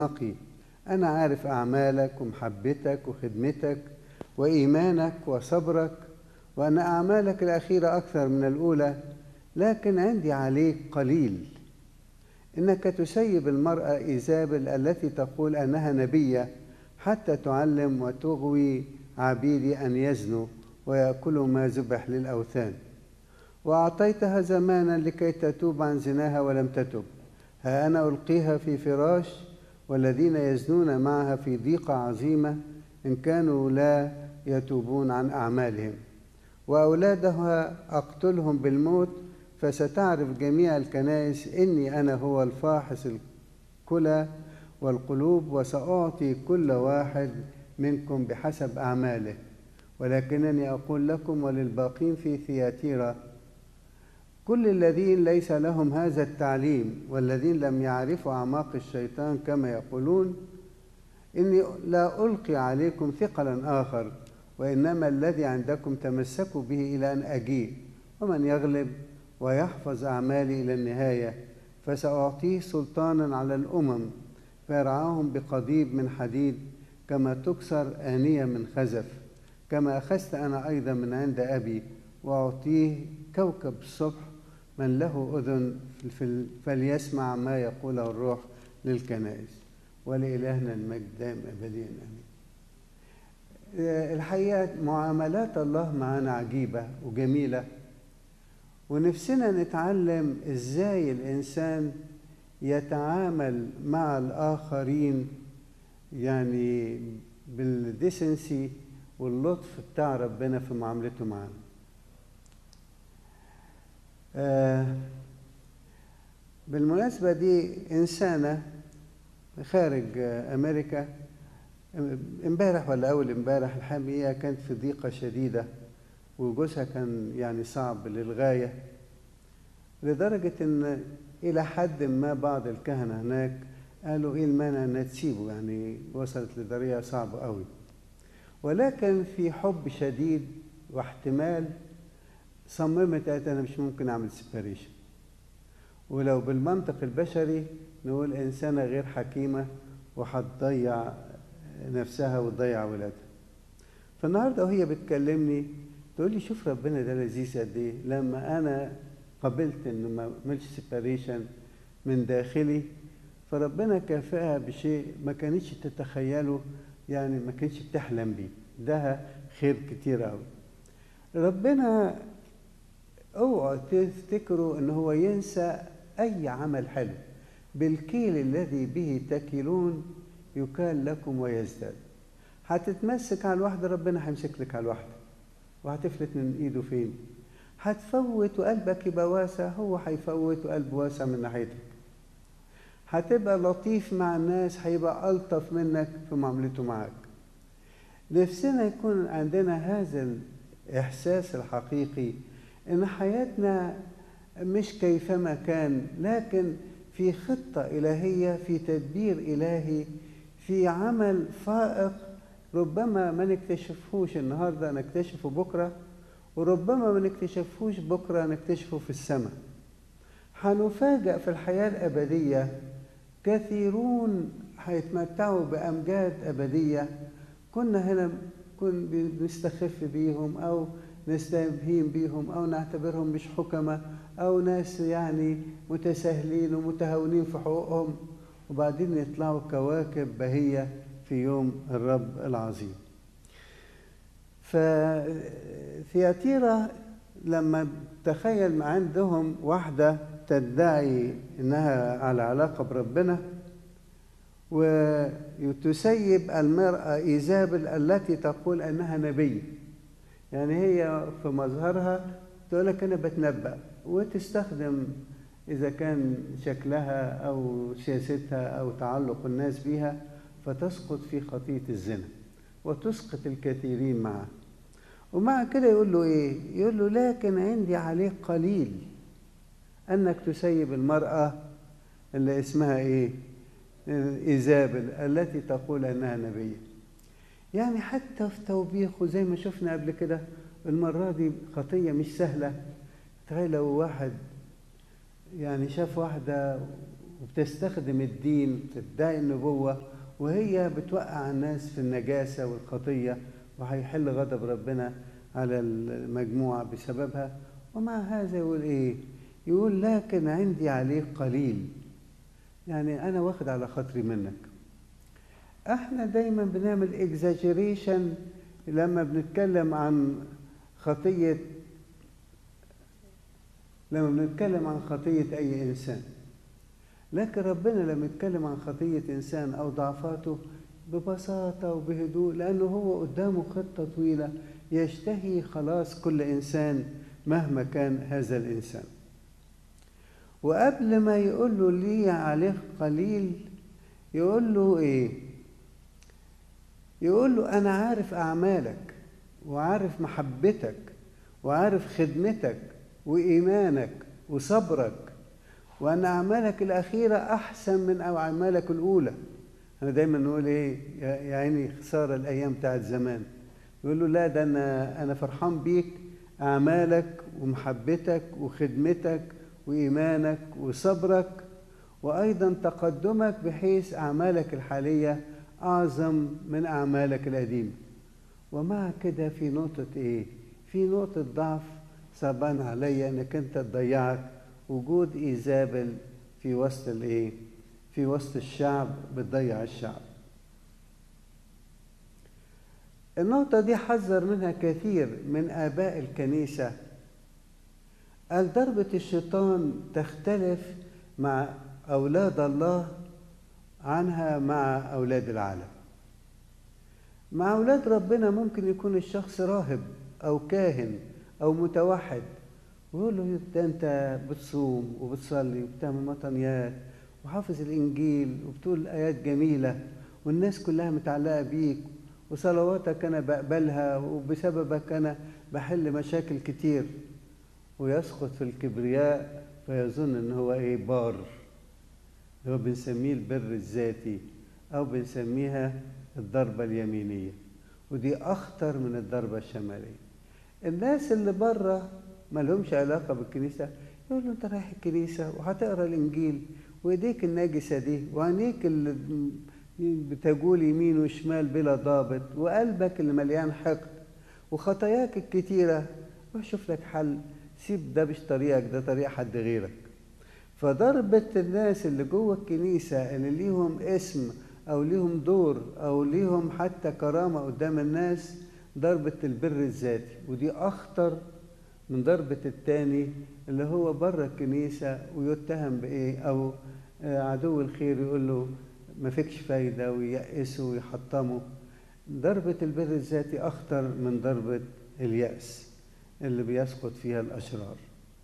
نقي أنا عارف أعمالك ومحبتك وخدمتك وإيمانك وصبرك وأن أعمالك الأخيرة أكثر من الأولى لكن عندي عليك قليل إنك تسيب المرأة إيزابل التي تقول أنها نبية حتى تعلم وتغوي عبيدي أن يزنوا ويأكلوا ما ذبح للأوثان وأعطيتها زمانا لكي تتوب عن زناها ولم تتب ها أنا ألقيها في فراش والذين يزنون معها في ضيقة عظيمة إن كانوا لا يتوبون عن أعمالهم وأولادها أقتلهم بالموت فستعرف جميع الكنائس إني أنا هو الفاحص الكلى والقلوب وسأعطي كل واحد منكم بحسب أعماله ولكنني أقول لكم وللباقين في ثياتيرا كل الذين ليس لهم هذا التعليم والذين لم يعرفوا أعماق الشيطان كما يقولون إني لا ألقي عليكم ثقلا آخر وإنما الذي عندكم تمسكوا به إلى أن أجيء ومن يغلب ويحفظ أعمالي إلى النهاية فسأعطيه سلطانا على الأمم فيرعاهم بقضيب من حديد كما تكسر آنية من خزف كما أخذت أنا أيضا من عند أبي وأعطيه كوكب الصبح من له أذن فليسمع ما يقوله الروح للكنائس ولإلهنا المجد دائم أبديا آمين الحقيقة معاملات الله معنا عجيبة وجميلة ونفسنا نتعلم إزاي الإنسان يتعامل مع الآخرين يعني بالديسنسي واللطف بتاع ربنا في معاملته معانا آه بالمناسبة دي إنسانة خارج أمريكا امبارح ولا أول امبارح الحقيقة كانت في ضيقة شديدة وجوزها كان يعني صعب للغاية لدرجة إن إلى حد ما بعض الكهنة هناك قالوا إيه المانع إنها تسيبه يعني وصلت لدرجة صعبة قوي ولكن في حب شديد واحتمال صممت قالت أنا مش ممكن أعمل سيباريشن ولو بالمنطق البشري نقول إنسانة غير حكيمة وهتضيع نفسها وتضيع ولادها فالنهارده وهي بتكلمني تقول لي شوف ربنا ده لذيذ قد ايه لما انا قبلت انه ما اعملش سيباريشن من داخلي فربنا كافئها بشيء ما كانتش تتخيله يعني ما كانتش بتحلم بيه ده خير كتير قوي ربنا اوعوا تفتكروا ان هو ينسى اي عمل حلو بالكيل الذي به تكلون يكال لكم ويزداد هتتمسك على الواحدة ربنا هيمسك لك على الواحدة وهتفلت من ايده فين هتفوت وقلبك يبقى واسع هو هيفوت وقلب واسع من ناحيتك هتبقى لطيف مع الناس هيبقى ألطف منك في معاملته معاك نفسنا يكون عندنا هذا الإحساس الحقيقي إن حياتنا مش كيفما كان لكن في خطة إلهية في تدبير إلهي في عمل فائق ربما ما نكتشفهوش النهارده نكتشفه بكره وربما ما نكتشفهوش بكره نكتشفه في السماء هنفاجأ في الحياة الأبدية كثيرون هيتمتعوا بأمجاد أبدية كنا هنا كن بنستخف بيهم أو نستهين بيهم أو نعتبرهم مش حكمة أو ناس يعني متساهلين ومتهاونين في حقوقهم وبعدين يطلعوا كواكب بهية في يوم الرب العظيم فثياتيرا لما تخيل عندهم واحدة تدعي إنها على علاقة بربنا وتسيب المرأة إيزابل التي تقول أنها نبي يعني هي في مظهرها تقول لك أنا بتنبأ وتستخدم إذا كان شكلها أو سياستها أو تعلق الناس بها فتسقط في خطية الزنا وتسقط الكثيرين معه ومع كده يقول له إيه؟ يقول له لكن عندي عليك قليل أنك تسيب المرأة اللي اسمها إيه؟ إيزابل التي تقول أنها نبية يعني حتى في توبيخه زي ما شفنا قبل كده المرة دي خطية مش سهلة تخيل لو واحد يعني شاف واحدة وبتستخدم الدين تدعي النبوة وهي بتوقع الناس في النجاسة والخطية وهيحل غضب ربنا على المجموعة بسببها ومع هذا يقول إيه؟ يقول لكن عندي عليه قليل يعني أنا واخد على خاطري منك احنا دايما بنعمل اكزاجيريشن لما بنتكلم عن خطية لما بنتكلم عن خطية أي إنسان لكن ربنا لما يتكلم عن خطية إنسان أو ضعفاته ببساطة وبهدوء لأنه هو قدامه خطة طويلة يشتهي خلاص كل إنسان مهما كان هذا الإنسان وقبل ما يقول له لي عليه قليل يقول له إيه يقول له أنا عارف أعمالك وعارف محبتك وعارف خدمتك وإيمانك وصبرك وأن أعمالك الأخيرة أحسن من أعمالك الأولى أنا دايما نقول إيه يا عيني خسارة الأيام بتاعت زمان يقول له لا ده أنا أنا فرحان بيك أعمالك ومحبتك وخدمتك وإيمانك وصبرك وأيضا تقدمك بحيث أعمالك الحالية أعظم من أعمالك القديمة ومع كده في نقطة إيه؟ في نقطة ضعف صعبان عليا إنك أنت تضيعك وجود إيزابل في وسط الإيه؟ في وسط الشعب بتضيع الشعب. النقطة دي حذر منها كثير من آباء الكنيسة قال ضربة الشيطان تختلف مع أولاد الله عنها مع أولاد العالم مع أولاد ربنا ممكن يكون الشخص راهب أو كاهن أو متوحد ويقول له ده أنت بتصوم وبتصلي وبتعمل مطنيات وحافظ الإنجيل وبتقول آيات جميلة والناس كلها متعلقة بيك وصلواتك أنا بقبلها وبسببك أنا بحل مشاكل كتير ويسقط في الكبرياء فيظن ان هو ايه بار اللي هو بنسميه البر الذاتي او بنسميها الضربة اليمينية ودي اخطر من الضربة الشمالية الناس اللي بره ما لهمش علاقة بالكنيسة يقول له انت رايح الكنيسة وهتقرا الانجيل وايديك الناجسة دي وعينيك اللي بتجول يمين وشمال بلا ضابط وقلبك اللي مليان حقد وخطاياك الكتيرة روح شوف لك حل سيب ده مش طريقك ده طريق حد غيرك فضربة الناس اللي جوه الكنيسة اللي ليهم اسم أو ليهم دور أو ليهم حتى كرامة قدام الناس ضربة البر الذاتي ودي أخطر من ضربة التاني اللي هو بره الكنيسة ويتهم بإيه أو عدو الخير يقول له ما فيكش فايدة وييأسه ويحطمه ضربة البر الذاتي أخطر من ضربة اليأس اللي بيسقط فيها الأشرار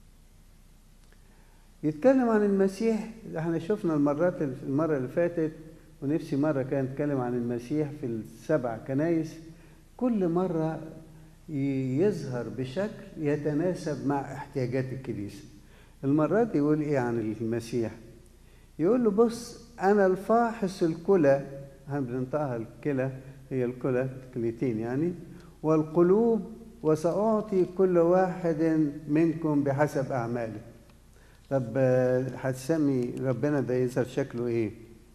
يتكلم عن المسيح احنا شفنا المرات المرة اللي فاتت ونفسي مرة كان يتكلم عن المسيح في السبع كنايس كل مرة يظهر بشكل يتناسب مع احتياجات الكنيسة المرة دي يقول ايه عن المسيح يقول له بص انا الفاحص الكلى بننطقها الكلى هي الكلى كليتين يعني والقلوب وسأعطي كل واحد منكم بحسب أعماله طب هتسمي ربنا ده يظهر شكله ايه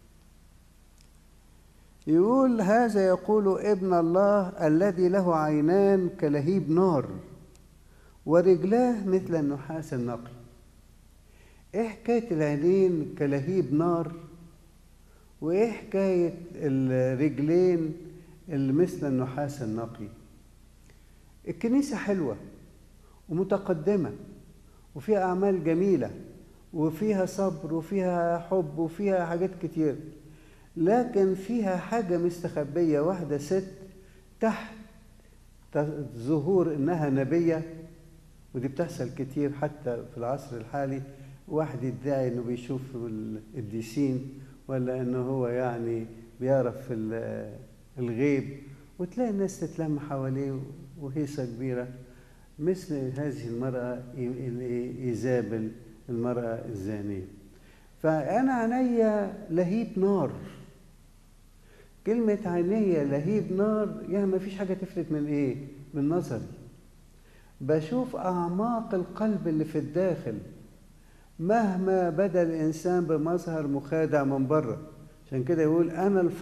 يقول هذا يقول ابن الله الذي له عينان كلهيب نار ورجلاه مثل النحاس النقي ايه حكايه العينين كلهيب نار وايه حكايه الرجلين اللي مثل النحاس النقي الكنيسة حلوة ومتقدمة وفيها أعمال جميلة وفيها صبر وفيها حب وفيها حاجات كتير لكن فيها حاجة مستخبية واحدة ست تحت ظهور إنها نبية ودي بتحصل كتير حتى في العصر الحالي واحد يدعي إنه بيشوف القديسين ولا إنه هو يعني بيعرف الغيب وتلاقي الناس تتلم حواليه وهيصة كبيرة مثل هذه المرأة إيزابل المرأة الزانية فأنا عينيا لهيب نار كلمة عينيا لهيب نار يعني ما فيش حاجة تفلت من إيه؟ من نظري بشوف أعماق القلب اللي في الداخل مهما بدا الإنسان بمظهر مخادع من بره عشان كده يقول أنا